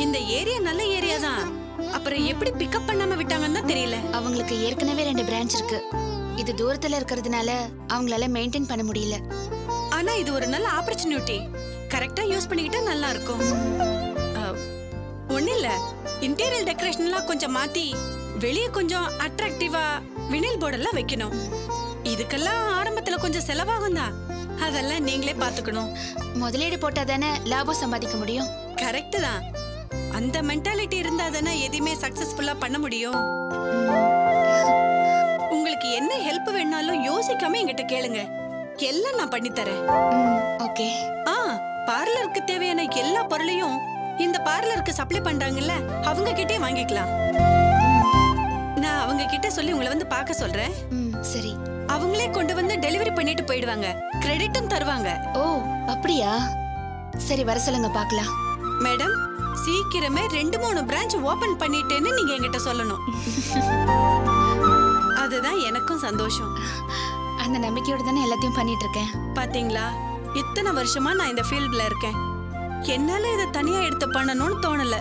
இந்த ஏரியா நல்ல ஏரியா தான் அப்புறம் எப்படி பிக்கப் பண்ணாம விட்டாங்கன்னு தான் தெரியல அவங்களுக்கு ஏற்கனவே ரெண்டு பிரான்ச் இருக்கு இது தூரத்துல இருக்கிறதுனால அவங்களால மெயின்டைன் பண்ண முடியல ஆனா இது ஒரு நல்ல ஆப்பர்ச்சுனிட்டி கரெக்டா யூஸ் பண்ணிக்கிட்டா நல்லா இருக்கும் ஒண்ணு இல்ல இன்டீரியர் டெக்கரேஷன்லாம் கொஞ்சம் மாத்தி வெளியே கொஞ்சம் அட்ராக்டிவா வினில் போர்டெல்லாம் வைக்கணும் இதுக்கெல்லாம் ஆரம்பத்துல கொஞ்சம் செலவாகும் தான் அதெல்லாம் நீங்களே பாத்துக்கணும் முதலீடு போட்டா தானே லாபம் சம்பாதிக்க முடியும் கரெக்ட் தான் அந்த மென்டாலிட்டி இருந்தா தானே எதையுமே சக்சஸ்ஃபுல்லா பண்ண முடியும் உங்களுக்கு என்ன ஹெல்ப் வேணாலும் யோசிக்காம என்கிட்ட கேளுங்க எல்லாம் நான் பண்ணி தரேன் ஓகே ஆ பார்லருக்கு தேவையான எல்லா பொருளையும் இந்த பார்லருக்கு சப்ளை பண்றாங்கல்ல அவங்க கிட்டே வாங்கிக்கலாம் நான் அவங்க கிட்ட சொல்லி உங்களை வந்து பார்க்க சொல்றேன் ம் சரி அவங்களே கொண்டு வந்து டெலிவரி பண்ணிட்டு போயிடுவாங்க கிரெடிட்டும் தருவாங்க ஓ அப்படியா சரி வர சொல்லுங்க பார்க்கலாம் மேடம் சீக்கிரமே ரெண்டு மூணு பிரான்ச் ஓபன் பண்ணிட்டேன்னு நீங்க என்கிட்ட சொல்லணும் அதுதான் எனக்கும் சந்தோஷம் அந்த நம்பிக்கையோட தானே எல்லாத்தையும் பண்ணிட்டு இருக்கேன் பாத்தீங்களா இத்தனை வருஷமா நான் இந்த ஃபீல்ட்ல இருக்கேன் என்னால இதை தனியா எடுத்து பண்ணணும்னு தோணல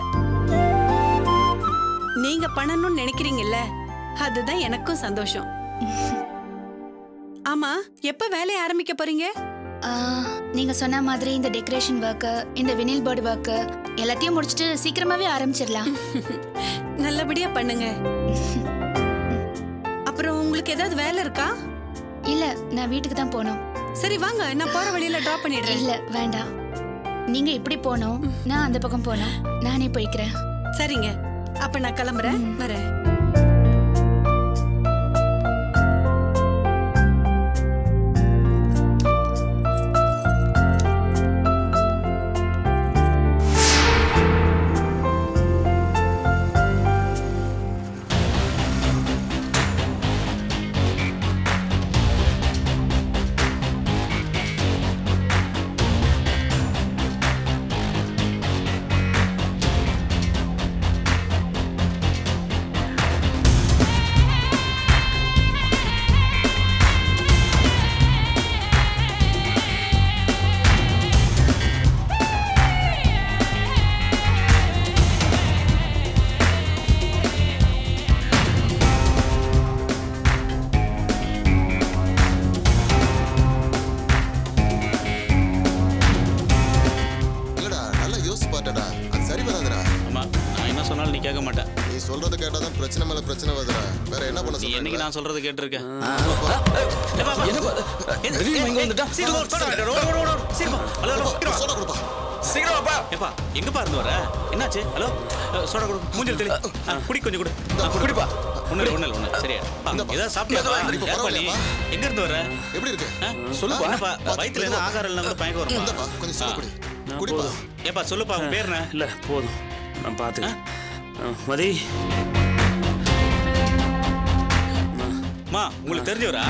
நீங்க பண்ணணும்னு நினைக்கிறீங்கல்ல அதுதான் எனக்கும் சந்தோஷம் ஆமா எப்ப வேலையை ஆரம்பிக்க போறீங்க ஆ, நீங்க சொன்ன மாதிரி இந்த டெக்கரேஷன் ஒர்க்கு இந்த வினில் போர்டு ஒர்க்கு எல்லாத்தையும் முடிச்சுட்டு சீக்கிரமாவே ஆரம்பிச்சிடலாம் நல்லபடியா பண்ணுங்க அப்புறம் உங்களுக்கு ஏதாவது வேலை இருக்கா இல்ல நான் வீட்டுக்கு தான் போகணும் சரி வாங்க நான் போற வழியில டிராப் பண்ணிடுறேன் இல்ல வேண்டாம் நீங்க இப்படி போகணும் நான் அந்த பக்கம் போகணும் நானே போய்க்கிறேன் சரிங்க அப்ப நான் கிளம்புறேன் வரேன் இல்லடா நல்லா யோசிச்சு பாட்டடா அது சரி வராதுடா ஆமா நான் என்ன சொன்னாலும் நீ கேட்க மாட்டேன் நீ சொல்றத கேட்டாதான் பிரச்சனை மேல பிரச்சனை வருதுடா வேற என்ன பண்ண நீ என்னைக்கு சொல்ற நான் சொல்றது கேட்டிருக்கேன் சோடா கொடுப்பா ஏப்பா எங்கப்பா இருந்து வர என்னாச்சு ஹலோ சோடா கொடு மூஞ்சில் தெளி ஆ, குடி கொஞ்சம் கொடு ஆ, குடிப்பா ஒண்ணு இல்லை ஒண்ணு இல்லை ஒண்ணு சரியா பா, ஏதாவது சாப்பிட்டியாப்பா இப்ப யார்ப்பா நீ பரவாயில்லையாப்பா? எங்க இருந்து வர எப்படி இருக்கு ஆ, சொல்லுப்பா என்னப்பா வயித்துல என்ன ஆகாரம் இல்லாம கூட பயக்கம் வருமா இந்தப்பா கொஞ்சம் சோடா குடி குடிப்பா ஏப்பா சொல்லுப்பா உன் பேர் என்ன இல்ல போதும் நான் பார்த்துக்கிறேன் ஆ, மதி மா உங்களுக்கு தெரிஞ்சவரா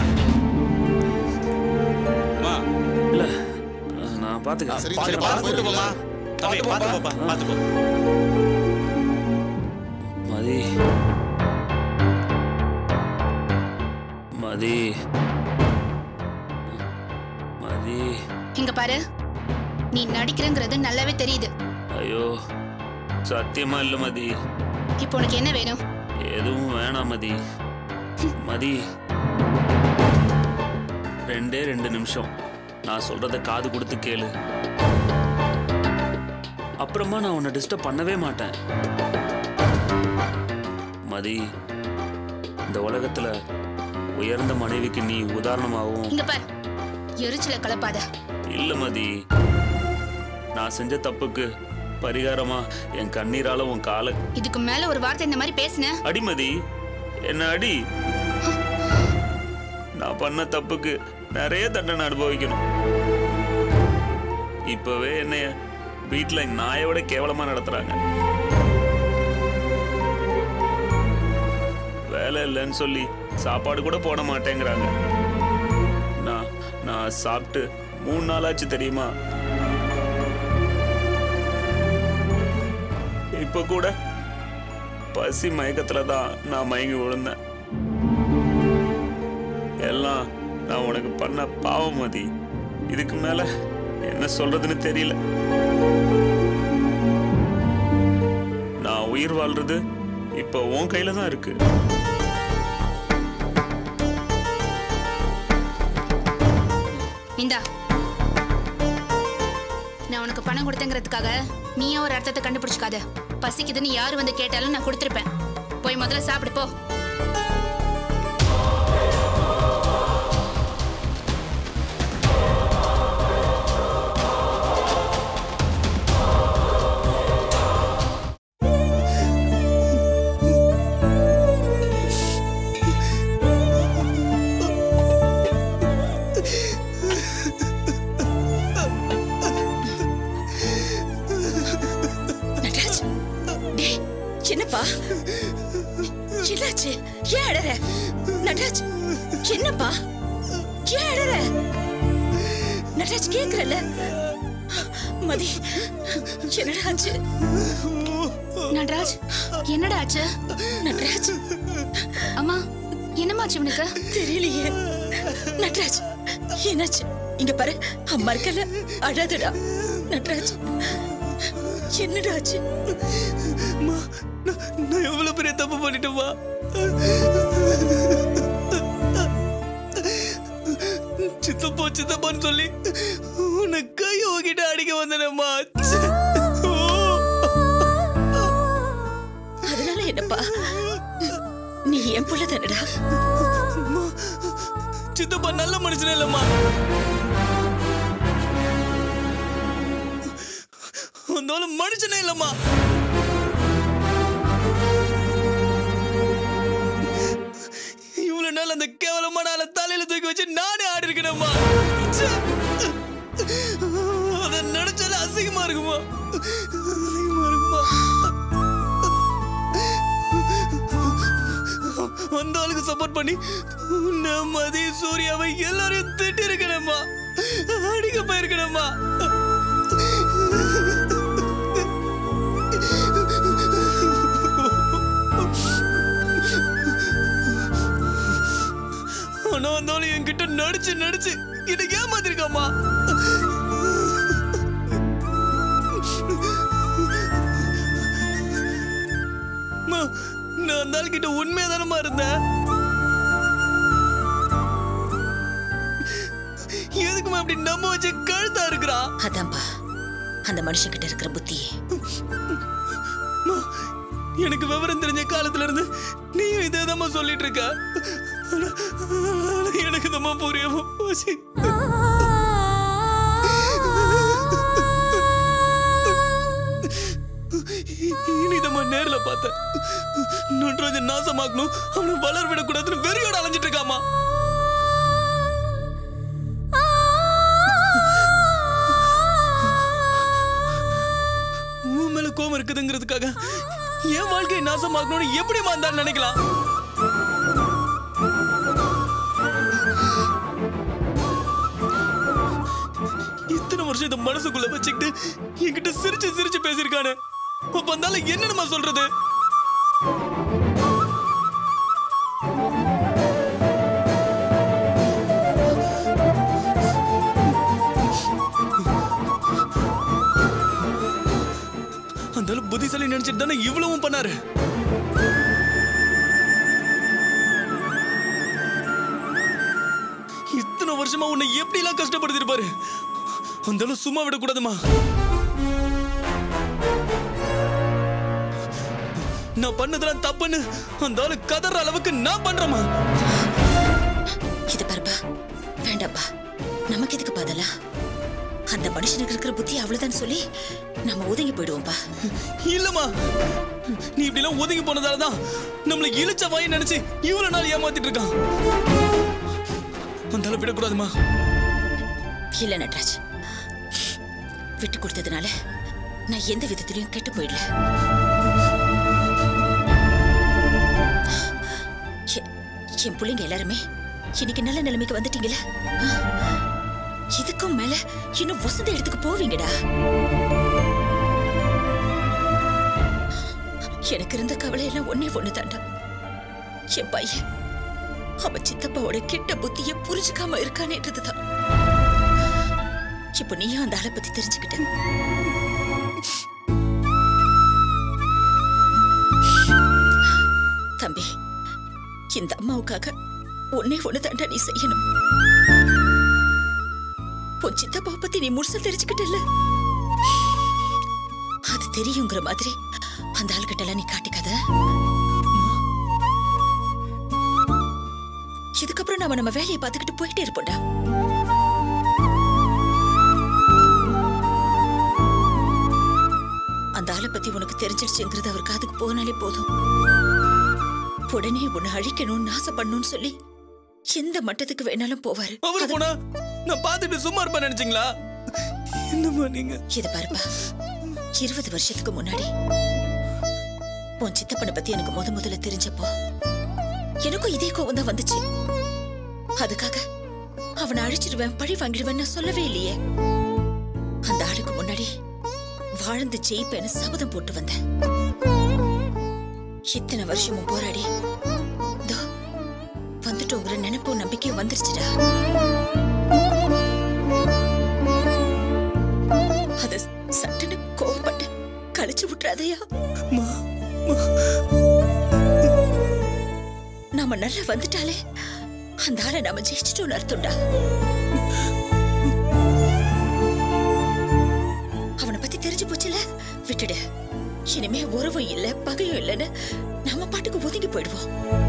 மா இல்ல நான் பார்த்துக்கிறேன் சரி சரி சரி பார்த்து போயிட்டு போமா தம்பி பார்த்து போப்பா பார்த்து போ மதி மதி மதி இங்க பாரு நீ நடிக்கிறங்கிறது நல்லாவே தெரியுது ஐயோ சத்தியமா இல்ல மதி இப்போ உனக்கு என்ன வேணும் எதுவும் வேணாம் மதி மதி ரெண்டே ரெண்டு நிமிஷம் நான் சொல்றத காது கொடுத்து கேளு அப்புறமா நான் உன்னை டிஸ்டர்ப் பண்ணவே மாட்டேன் மதி இந்த உலகத்துல உயர்ந்த மனைவிக்கு நீ உதாரணமாகவும் இங்க பாரு எரிச்சல கலப்பாத இல்ல மதி நான் செஞ்ச தப்புக்கு பரிகாரமா என் கண்ணீரால உன் காலை இதுக்கு மேல ஒரு வார்த்தை இந்த மாதிரி பேசுன அடிமதி என்ன அடி நான் பண்ண தப்புக்கு நிறைய தண்டனை அனுபவிக்கணும் இப்பவே என்னைய வீட்டுல நாயோட கேவலமா நடத்துறாங்க வேலை இல்லைன்னு சொல்லி சாப்பாடு கூட போட மாட்டேங்கிறாங்க நான் நான் சாப்பிட்டு மூணு நாளாச்சு தெரியுமா இப்ப கூட பசி மயக்கத்துல தான் நான் மயங்கி விழுந்தேன் எல்லாம் நான் உனக்கு பண்ண பாவம் மதி இதுக்கு மேல என்ன சொல்றதுன்னு தெரியல உயிர் வாழ்றது இப்போ உன் கையில தான் இருக்கு இந்தா நான் உனக்கு பணம் கொடுத்தேங்கிறதுக்காக நீயே ஒரு அர்த்தத்தை கண்டுபிடிச்சுக்காத பசிக்குதுன்னு யார் வந்து கேட்டாலும் நான் கொடுத்துருப்பேன் போய் முதல்ல சாப்பிடு போ நடராஜ் டேய் என்னப்பா என்னாச்சு ஏன் அழற நடராஜ் என்னப்பா ஏன் அழற நடராஜ் கேக்குறல மதி என்னடா ஆச்சு நடராஜ் என்னடா ஆச்சு நடராஜ் அம்மா என்னமாச்சு இவனுக்கு தெரியலையே நடராஜ் என்னாச்சு இங்க பாரு அம்மா இருக்கல அழாதடா நடராஜ் என்னடா ஆச்சு நான் எவ்வளவு பெரிய தப்பு பண்ணிட்டேமா சித்தப்பா சித்தப்பான்னு சொல்லி உன்னை கை உங்ககிட்ட அடிக்க வந்தேனம்மா அதனால என்னப்பா நீ என் புள்ள தானடா சித்தப்பா நல்ல மனுஷனே இல்லம்மா வந்தாலும் மனுஷனே இல்லம்மா இவ்வளவு நாள் அந்த கேவலமான ஆளை தலையில தூக்கி வச்சு நானே ஆடி இருக்கணும்மா அதை நினைச்சாலே அசிங்கமா இருக்குமா அசிங்கமா இருக்குமா அந்த ஆளுக்கு சப்போர்ட் பண்ணி உன்னை மதி சூர்யாவை எல்லாரையும் திட்டி இருக்கணும்மா அடிக்க போயிருக்கணும்மா ஆனா அந்த ஆளு என்கிட்ட நடிச்சு நடிச்சு என்னை ஏமாத்திருக்காம்மா அம்மா, நான் அந்த ஆள்கிட்ட உண்மையா தானமா இருந்தேன் எதுக்குமா அப்படி நம்ப வச்சு கழுத்தா இருக்கிறா அதான்பா அந்த மனுஷங்கிட்ட இருக்கிற புத்தி அம்மா, எனக்கு விவரம் தெரிஞ்ச காலத்துல இருந்து நீயும் இதே தான் சொல்லிட்டு இருக்க ஆனா- ஆனா எனக்கு தான் புரியாம போச்சு இனிதம்மா நேர்ல பார்த்தேன் நன்றாஜன் நாசமாக்கணும் அவனை வளர விடக்கூடாதுன்னு வெறியோட அலைஞ்சிட்டு இருக்காமா உன் மேல கோவம் இருக்குதுங்கிறதுக்காக என் வாழ்க்கையை நாசமாக்கணும்னு எப்படி இருந்தாலும் நினைக்கலாம் இத்தனை வருஷம் இந்த மனசுக்குள்ள வச்சுக்கிட்டு என்கிட்ட சிரிச்சு சிரிச்சு பேசியிருக்கானே அப்ப வந்தாலும் என்னன்னு சொல்றது அந்த ஆளு புத்திசாலி நினைச்சிட்டு தானே இவ்வளவும் பண்ணாரு இத்தனை வருஷமா உன்னை எப்படி எல்லாம் கஷ்டப்படுத்திருப்பாரு அந்த ஆளு சும்மா விடக்கூடாதுமா நான் பண்ணதெல்லாம் தப்புன்னு அந்த ஆளு கதற அளவுக்கு நான் பண்றேமா இது பாருப்பா வேண்டாப்பா நமக்கு எதுக்கு பாதலா அந்த மனுஷனுக்கு இருக்கிற புத்தி அவ்வளவுதான் சொல்லி நம்ம ஒதுங்கி போயிடுவோம்ப்பா இல்லம்மா நீ இப்படி எல்லாம் ஒதுங்கி போனதாலதான் நம்மள இழிச்ச வாய் நினைச்சு இவ்வளவு நாள் ஏமாத்திட்டு இருக்கான் அந்த ஆளை விடக்கூடாதுமா இல்ல நட்ராஜ் விட்டு கொடுத்ததுனால நான் எந்த விதத்திலையும் கெட்டு போயிடல எ- என் பிள்ளைங்க எல்லாருமே இன்னைக்கு நல்ல நிலைமைக்கு வந்துட்டீங்களே இதுக்கும் மேல இன்னும் வசந்த இடத்துக்கு போவீங்கடா எனக்கு இருந்த கவலை எல்லாம் ஒன்னே ஒண்ணு தாண்டா என் பையன் அவன் சித்தப்பாவோட கெட்ட புத்திய புரிஞ்சுக்காம இருக்கானேன்றதுதான் இப்போ நீயும் அந்த ஆளை பத்தி தெரிஞ்சுக்கிட்ட இனிமே இந்த அம்மாவுக்காக ஒன்னே ஒண்ணு தாண்டா நீ செய்யணும் உன் சித்தப்பாவை பத்தி நீ முழுசா தெரிஞ்சுக்கிட்டல அது தெரியுங்கிற மாதிரி அந்த ஆள்கிட்ட எல்லாம் நீ காட்டிக்காத இதுக்கப்புறம் நாம நம்ம வேலையை பார்த்துக்கிட்டு போயிட்டே இருப்போம்டா அந்த ஆளை பத்தி உனக்கு தெரிஞ்சிடுச்சுங்கிறது அவர் காதுக்கு போனாலே போதும் உடனே உன்னை அழிக்கணும்னு ஆசைப்படணும்னு சொல்லி எந்த மட்டத்துக்கு வேணாலும் போவாரு அவர் போனா நான் பார்த்துட்டு சும்மா இருப்பேன் நினைச்சீங்களா என்னம்மா நீங்க இது பாருப்பா இருபது வருஷத்துக்கு முன்னாடி உன் சித்தப்பனை பத்தி எனக்கு முத முதல்ல தெரிஞ்சப்போ எனக்கும் இதே கோவம் தான் வந்துச்சு அதுக்காக அவனை அழிச்சிடுவேன் பழி வாங்கிடுவேன் நான் சொல்லவே இல்லையே அந்த ஆளுக்கு முன்னாடி வாழ்ந்து ஜெயிப்பேன்னு சபதம் போட்டு வந்தேன் இத்தனை வருஷமும் போராடி இதோ வந்துட்டோங்கிற நினைப்பும் நம்பிக்கையும் வந்துருச்சுடா அத சட்டுன்னு கோவப்பட்டு கழிச்சு விட்டுறாதையா நாம நல்லா வந்துட்டாலே அந்த ஆளை நாம ஜெயிச்சிட்டோம்னு அர்த்தம்டா அவனை பத்தி தெரிஞ்சு போச்சுல விட்டுடு இனிமே உறவும் இல்ல பகையும் இல்லைன்னு நம்ம பாட்டுக்கு ஒதுங்கி போயிடுவோம்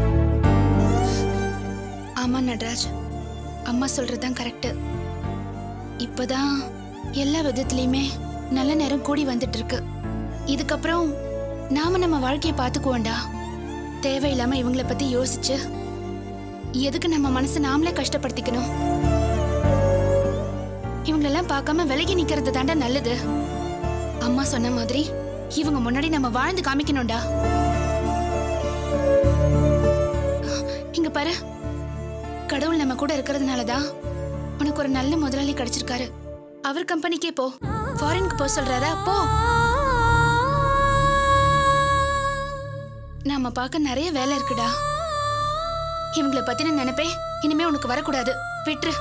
ஆமா நடராஜ் அம்மா சொல்றதுதான் கரெக்ட் இப்பதான் எல்லா விதத்துலயுமே நல்ல நேரம் கூடி வந்துட்டு இருக்கு இதுக்கப்புறம் நாம நம்ம வாழ்க்கைய பாத்துக்குவோம்டா தேவையில்லாம இவங்கள பத்தி யோசிச்சு எதுக்கு நம்ம மனசை நாமளே கஷ்டப்படுத்திக்கணும் இவங்களெல்லாம் பார்க்காம விலகி நிக்கிறது தாண்டா நல்லது அம்மா சொன்ன மாதிரி இவங்க முன்னாடி நம்ம வாழ்ந்து காமிக்கணும்டா இங்க பாரு கடவுள் நம்ம கூட இருக்கிறதுனாலதான் உனக்கு ஒரு நல்ல முதலாளி கிடைச்சிருக்காரு அவர் கம்பெனிக்கே போ ஃபாரினுக்கு போ சொல்றாரா போ நாம பார்க்க நிறைய வேலை இருக்குடா இவங்கள பத்தின நினைப்பே இனிமே உனக்கு வரக்கூடாது விட்டுரு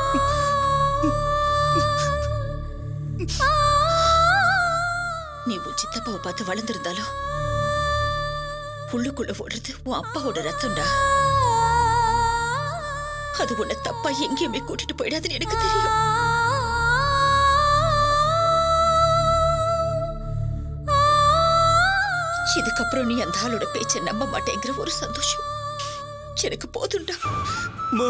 நீ உன் சித்தப்பாவை பார்த்து வளர்ந்திருந்தாலும் உள்ளுக்குள்ள ஓடுறது உன் அப்பாவோட ரத்தம்டா அது உன்னை தப்பா எங்கேயுமே கூட்டிட்டு போயிடாதுன்னு எனக்கு தெரியும் இதுக்கப்புறம் நீ அந்த ஆளோட பேச்சை நம்ப மாட்டேங்கிற ஒரு சந்தோஷம் எனக்கு போதும்டா அம்மா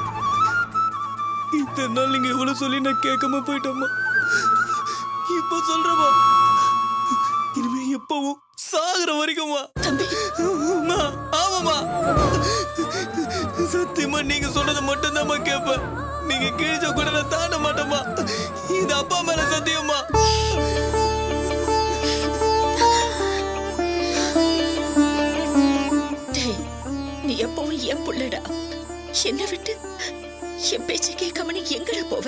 இத்தனை நாள் நீங்க இவ்வளவு சொல்லி நான் கேட்காம போயிட்டேம்மா இப்போ சொல்றேம்மா இனிமே எப்பவும் சாகுற வரைக்கும்மா தம்பி அம்மா ஆமாம்மா சத்தியமா நீங்க சொல்றதை மட்டும்தாம்மா கேட்பேன் நீங்க கிழிச்ச கூட நான் தாண்ட மாட்டேம்மா இது அப்பா மேல சத்தியம்மா டேய் நீ எப்பவும் என் புள்ளடா என்ன விட்டு என் பேச்சை கேட்காம நீ எங்கடா போவ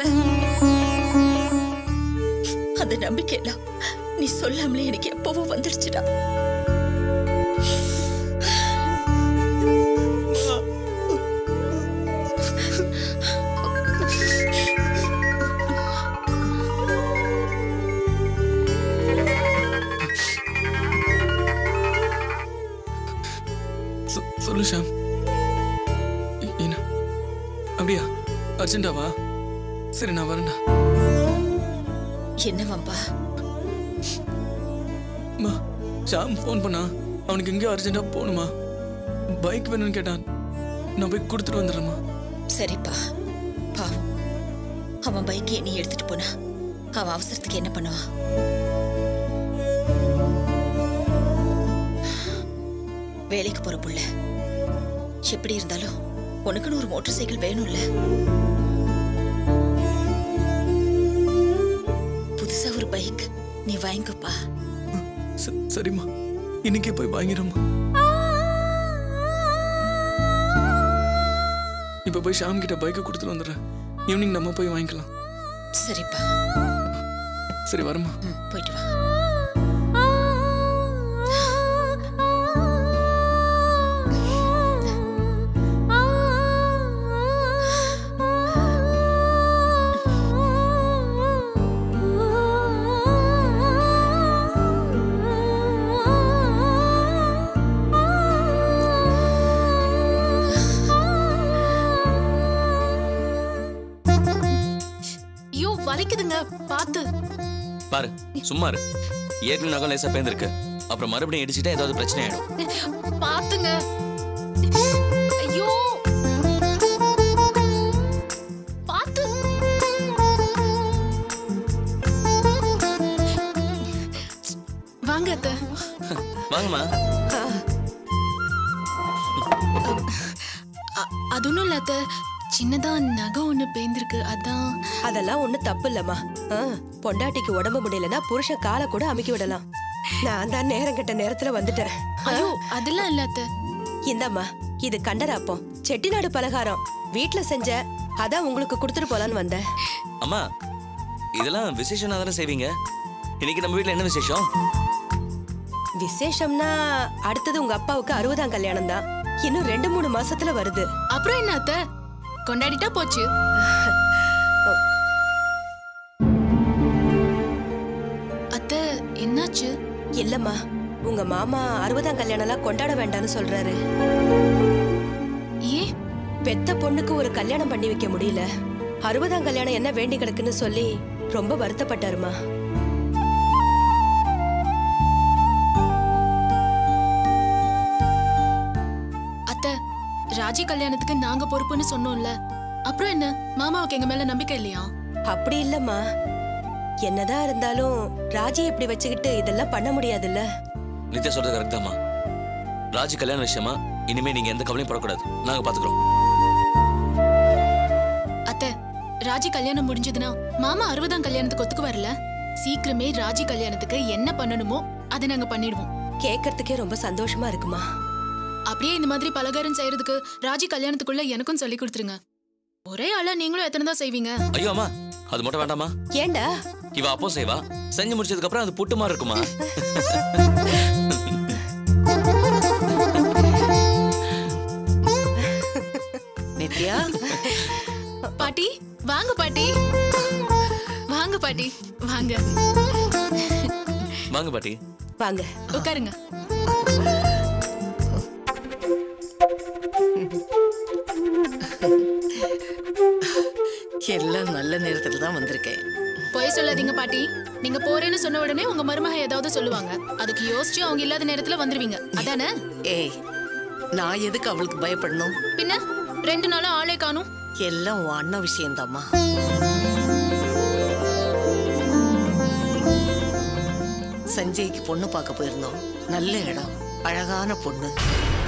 அந்த நம்பிக்கை எல்லாம் நீ சொல்லாமலே எனக்கு எப்பவும் வந்துருச்சுடா சொ- சொல்லு ஷாம் எ- என்ன அப்படியா அர்ஜென்டாவா சரி நான் வரேன்டா என்னவாம்பா அம்மா ஷாம் ஃபோன் பண்ணா அவனுக்கு எங்கேயோ அர்ஜென்ட்டாக போகணுமா பைக் வேணும்னு கேட்டான் நான் போய் கொடுத்துட்டு வந்துடுறேம்மா சரிப்பா பாவம் அவன் பைக்கை நீ எடுத்துட்டு போனா அவன் அவசரத்துக்கு என்ன பண்ணுவான் வேலைக்கு போற புள்ள எப்படி இருந்தாலும் உனக்குன்னு ஒரு மோட்டார் சைக்கிள் வேணும்ல புதுசா ஒரு பைக் நீ வாங்கிக்கப்பா ச- சரிம்மா இன்னைக்கே போய் வாங்கிடும்மா இப்போ போய் ஷாம் கிட்ட பைக்கை கொடுத்துட்டு வந்துடுறேன் ஈவினிங் நம்ம போய் வாங்கிக்கலாம் சரிப்பா சரி வரமா ம் போயிட்டு வா பாத்து பாரு சும்மா இரு ஏற்கனவே நகம் லேசா பேந்திருக்கு அப்புறம் மறுபடியும் இடிச்சிட்டா ஏதாவது பிரச்சனை ஆயிடும் பாத்துங்க ஐயோ பாத்து வாங்க அத்தை வாங்கம்மா அ- அது ஒண்ணும் இல்ல அத்தை சின்னதா நகம் ஒண்ணு பேந்திருக்கு அதான் அதெல்லாம் ஒண்ணு தப்பு இல்லம்மா ஆ, பொண்டாட்டிக்கு உடம்பு முடியலன்னா புருஷன் காலை கூட அமுக்கி விடலாம் நான் தான் நேரம் கெட்ட நேரத்துல வந்துட்டேன் ஐயோ அதெல்லாம் இல்ல அத்தை இந்தாம்மா இது கண்டராப்பம் செட்டிநாடு பலகாரம் வீட்ல செஞ்ச அதான் உங்களுக்கு கொடுத்துட்டு போலான்னு வந்தேன் அம்மா இதெல்லாம் விசேஷம் தானே செய்வீங்க இன்னைக்கு நம்ம வீட்ல என்ன விசேஷம் விசேஷம்னா அடுத்தது உங்க அப்பாவுக்கு அறுபதாம் கல்யாணம் தான் இன்னும் ரெண்டு மூணு மாசத்துல வருது அப்புறம் என்ன அத்தை கொண்டாடிட்டா போச்சு அத்தை என்னாச்சு இல்லம்மா உங்க மாமா அறுபதாம் கல்யாணம்லாம் கொண்டாட வேண்டாம்னு சொல்றாரு ஏன் பெத்த பொண்ணுக்கு ஒரு கல்யாணம் பண்ணி வைக்க முடியல அறுபதாம் கல்யாணம் என்ன வேண்டி கிடக்குன்னு சொல்லி ரொம்ப வருத்தப்பட்டாருமா அத்தை ராஜி கல்யாணத்துக்கு நாங்க பொறுப்புன்னு சொன்னோம்ல அப்புறம் என்ன மாமாவுக்கு எங்க மேல நம்பிக்கை இல்லையா அப்படி இல்லம்மா என்னதான் இருந்தாலும் ராஜி இப்படி வச்சுக்கிட்டு இதெல்லாம் பண்ண முடியாதுல்ல நித்யா சொல்றது கரெக்ட் தாம்மா ராஜி கல்யாண விஷயமா இனிமே நீங்க எந்த கவலையும் படக்கூடாது நாங்க பாத்துக்கிறோம் அத்தை ராஜி கல்யாணம் முடிஞ்சதுன்னா மாமா அறுபதாம் கல்யாணத்துக்கு ஒத்துக்கு வரல சீக்கிரமே ராஜி கல்யாணத்துக்கு என்ன பண்ணணுமோ அதை நாங்க பண்ணிடுவோம் கேட்கறதுக்கே ரொம்ப சந்தோஷமா இருக்குமா அப்படியே இந்த மாதிரி பலகாரம் செய்யறதுக்கு ராஜி கல்யாணத்துக்குள்ள எனக்கும் சொல்லி கொடுத்துருங்க ஒரே ஆளா நீங்களும் எத்தனை தான் செய்வீங்க ஐயோ அம்மா அது மட்டும் வேண்டாமா ஏண்டா இவ அப்போ செய்வா செஞ்சு முடிச்சதுக்கு அப்புறம் அது புட்டு மாதிரி இருக்குமா நித்யா பாட்டி வாங்க பாட்டி வாங்க பாட்டி வாங்க வாங்க பாட்டி வாங்க உட்காருங்க எல்லாம் நல்ல நேரத்துல தான் வந்திருக்கேன் பொய் சொல்லாதீங்க பாட்டி நீங்க போறேன்னு சொன்ன உடனே உங்க மருமக ஏதாவது சொல்லுவாங்க அதுக்கு யோசிச்சு அவங்க இல்லாத நேரத்துல வந்துருவீங்க அதானே ஏய் நான் எதுக்கு அவளுக்கு பயப்படணும் பின்ன ரெண்டு நாளும் ஆளே காணும் எல்லாம் உன் அண்ணன் விஷயம்தாம்மா சஞ்சய்க்கு பொண்ணு பார்க்க போயிருந்தோம் நல்ல இடம் அழகான பொண்ணு